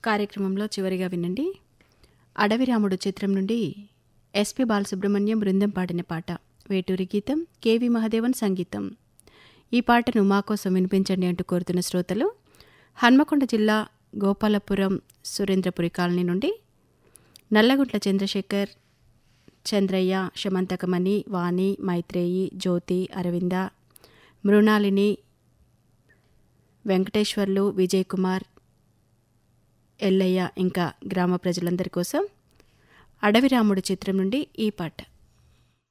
కార్యక్రమంలో చివరిగా వినండి అడవి రాముడు చిత్రం నుండి ఎస్పి బాలసుబ్రహ్మణ్యం బృందం పాడిన పాట వేటూరి గీతం కేవి మహదేవన్ సంగీతం ఈ పాటను మా కోసం వినిపించండి అంటూ కోరుతున్న శ్రోతలు హన్మకొండ జిల్లా గోపాలపురం సురేంద్రపురి కాలనీ నుండి నల్లగుంట్ల చంద్రశేఖర్ చంద్రయ్య శమంతకమణి వాణి మైత్రేయి జ్యోతి అరవింద మృణాలిని వెంకటేశ్వర్లు విజయ్ కుమార్ ఎల్లయ్య ఇంకా గ్రామ ప్రజలందరి కోసం అడవిరాముడు చిత్రం నుండి ఈ పాట